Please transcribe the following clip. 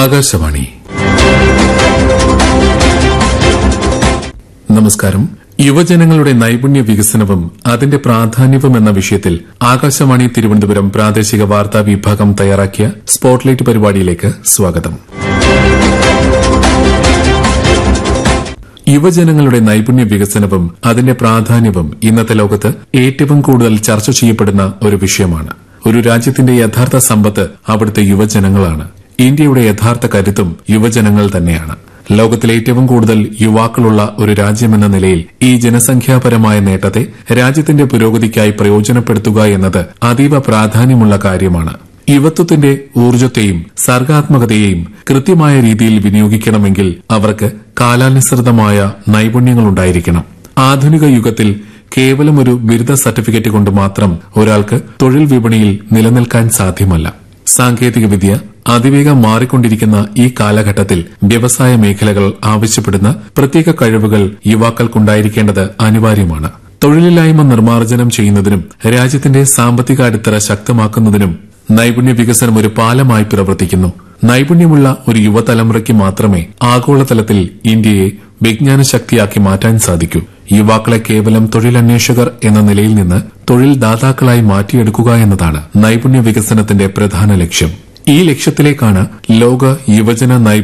ആകാശവാണി നമസ്കാരം യുവജനങ്ങളുടെ നൈപുണ്യ വികസനവും അതിന്റെ പ്രാധാന്യവും എന്ന വിഷയത്തിൽ ആകാശവാണി തിരുവനന്തപുരം പ്രാദേശിക വാർത്താ വിഭാഗം തയ്യാറാക്കിയ സ്പോട്ട്ലൈറ്റ് പരിപാടിയിലേക്ക് സ്വാഗതം യുവജനങ്ങളുടെ നൈപുണ്യ വികസനവും അതിന്റെ പ്രാധാന്യവും ഇന്നത്തെ ലോകത്ത് ഏറ്റവും കൂടുതൽ ചർച്ച ചെയ്യപ്പെടുന്ന ഒരു വിഷയമാണ് ഒരു രാജ്യത്തിന്റെ യഥാർത്ഥ സമ്പത്ത് അവിടുത്തെ യുവജനങ്ങളാണ് ഇന്ത്യയുടെ യഥാർത്ഥ കരുത്തും യുവജനങ്ങൾ തന്നെയാണ് ലോകത്തിലെ ഏറ്റവും കൂടുതൽ യുവാക്കളുള്ള ഒരു രാജ്യമെന്ന നിലയിൽ ഈ ജനസംഖ്യാപരമായ നേട്ടത്തെ രാജ്യത്തിന്റെ പുരോഗതിക്കായി പ്രയോജനപ്പെടുത്തുക എന്നത് അതീവ പ്രാധാന്യമുള്ള കാര്യമാണ് യുവത്വത്തിന്റെ ഊർജ്ജത്തെയും സർഗാത്മകതയെയും കൃത്യമായ രീതിയിൽ വിനിയോഗിക്കണമെങ്കിൽ അവർക്ക് കാലാനുസൃതമായ നൈപുണ്യങ്ങളുണ്ടായിരിക്കണം ആധുനിക യുഗത്തിൽ കേവലം ഒരു ബിരുദ സർട്ടിഫിക്കറ്റ് കൊണ്ട് മാത്രം ഒരാൾക്ക് തൊഴിൽ വിപണിയിൽ നിലനിൽക്കാൻ സാധ്യമല്ല സാങ്കേതികവിദ്യ അതിവേഗം മാറിക്കൊണ്ടിരിക്കുന്ന ഈ കാലഘട്ടത്തിൽ വ്യവസായ മേഖലകൾ ആവശ്യപ്പെടുന്ന പ്രത്യേക കഴിവുകൾ യുവാക്കൾക്കുണ്ടായിരിക്കേണ്ടത് അനിവാര്യമാണ് തൊഴിലില്ലായ്മ നിർമ്മാർജ്ജനം ചെയ്യുന്നതിനും രാജ്യത്തിന്റെ സാമ്പത്തിക അടിത്തറ ശക്തമാക്കുന്നതിനും നൈപുണ്യ വികസനം ഒരു പാലമായി പ്രവർത്തിക്കുന്നു നൈപുണ്യമുള്ള ഒരു യുവതലമുറയ്ക്ക് മാത്രമേ ആഗോളതലത്തിൽ ഇന്ത്യയെ വിജ്ഞാന ശക്തിയാക്കി മാറ്റാൻ സാധിക്കൂ യുവാക്കളെ കേവലം തൊഴിലന്വേഷകർ എന്ന നിലയിൽ നിന്ന് തൊഴിൽ ദാതാക്കളായി മാറ്റിയെടുക്കുക എന്നതാണ് നൈപുണ്യ വികസനത്തിന്റെ പ്രധാന ലക്ഷ്യം ഈ ലക്ഷ്യത്തിലേക്കാണ് ലോക യുവജന നൈപുണ്യ